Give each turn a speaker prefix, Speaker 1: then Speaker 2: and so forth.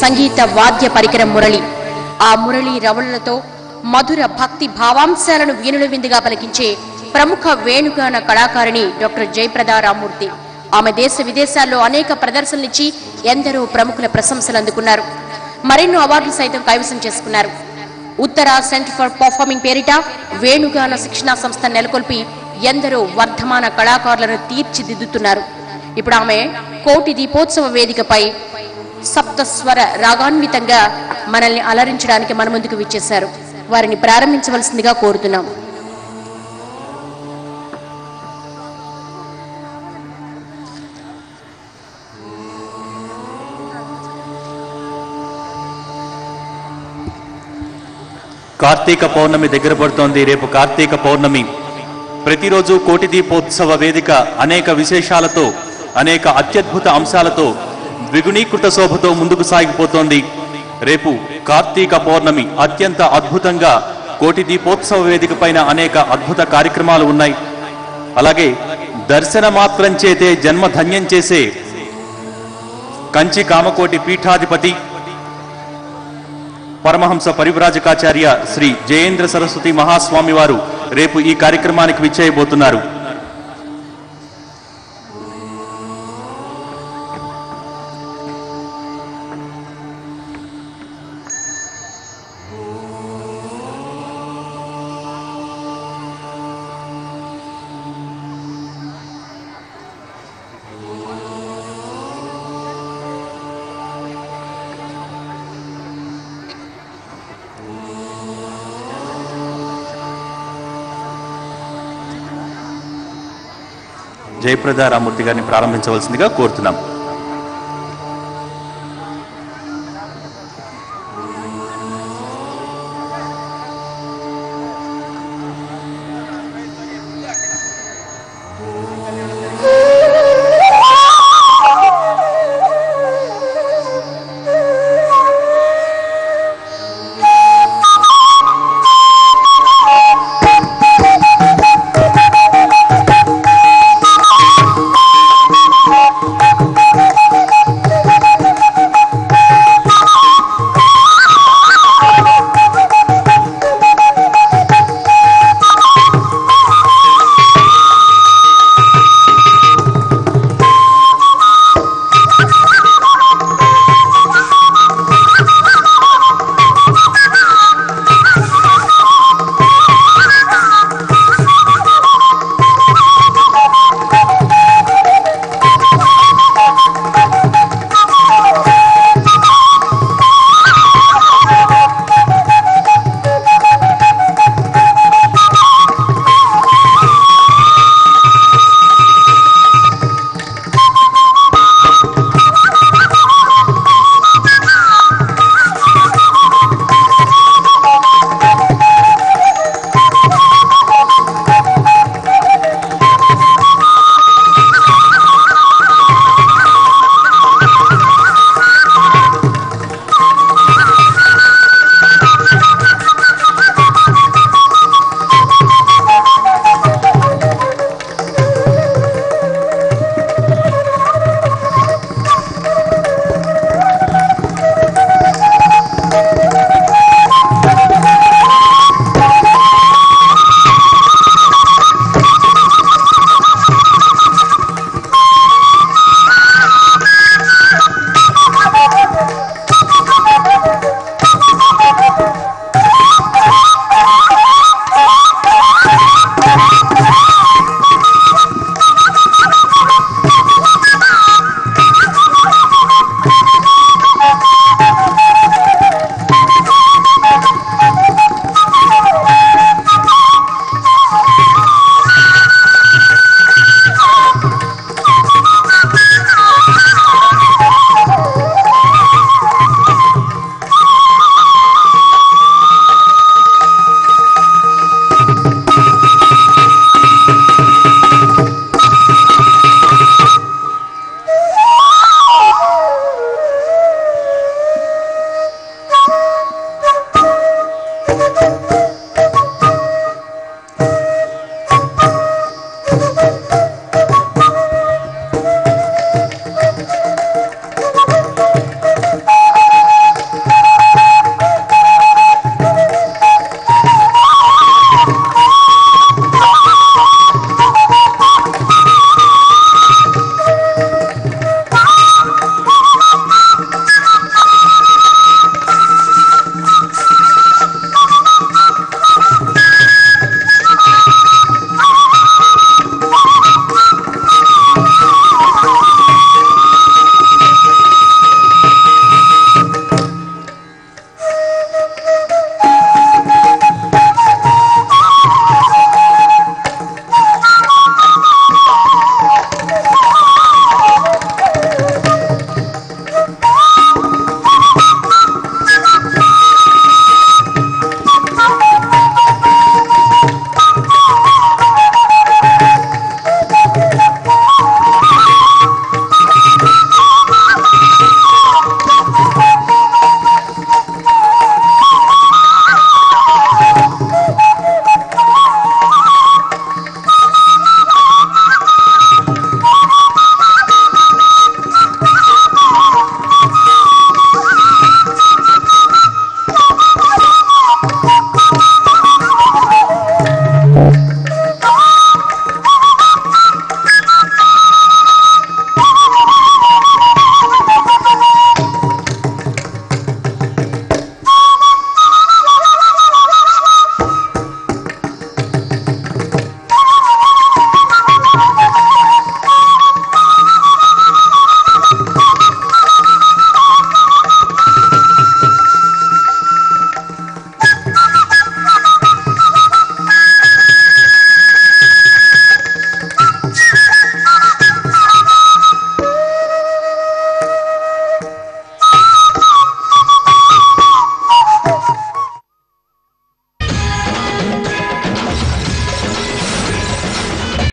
Speaker 1: సంగీత వాద్య పరికరం మురళి ఆ మురళి రవళలతో మధుర భక్తి భావాంశాలను వీణుల విందుగా పలికించే ప్రముఖ వేణుగాన కళాకారిణి డాక్టర్ జయప్రద రామూర్తి ఆమె దేశ విదేశాల్లో అనేక ప్రదర్శనలిచ్చి ఎందరో ప్రముఖుల ప్రశంసలు అందుకున్నారు మరెన్నో అవార్డులు సైతం కైవసం చేసుకున్నారు ఉత్తర సెంటర్ ఫర్ పర్ఫార్మింగ్ పేరిట వేణుగాన శిక్షణా సంస్థ నెలకొల్పి ఎందరో వర్ధమాన కళాకారులను తీర్చిదిద్దుతున్నారు ఇప్పుడు ఆమె కోటి దీపోత్సవ వేదికపై సప్తస్వర రాగాన్వితంగా మనల్ని అలరించడానికి మన ముందుకు విచ్చేశారు వారిని ప్రారంభించవలసిందిగా కోరుతున్నాం
Speaker 2: కార్తీక పౌర్ణమి దగ్గర పడుతోంది రేపు కార్తీక పౌర్ణమి ప్రతిరోజు కోటి దీపోత్సవ వేదిక అనేక విశేషాలతో అనేక అత్యద్భుత అంశాలతో ద్విగుణీకృత శోభతో ముందుకు సాగిపోతోంది రేపు కార్తీక పౌర్ణమి అత్యంత అద్భుతంగా కోటి దీపోత్సవ వేదిక పైన అనేక అద్భుత కార్యక్రమాలు ఉన్నాయి అలాగే దర్శన మాత్రం చేతే జన్మ ధన్యం చేసే కంచి కామకోటి పీఠాధిపతి పరమహంస పరివ్రాజకాచార్య శ్రీ జయేంద్ర సరస్వతి మహాస్వామి వారు రేపు ఈ కార్యక్రమానికి విచ్చేయబోతున్నారు జయప్రద రామూర్తి గారిని ప్రారంభించవలసిందిగా కోరుతున్నాం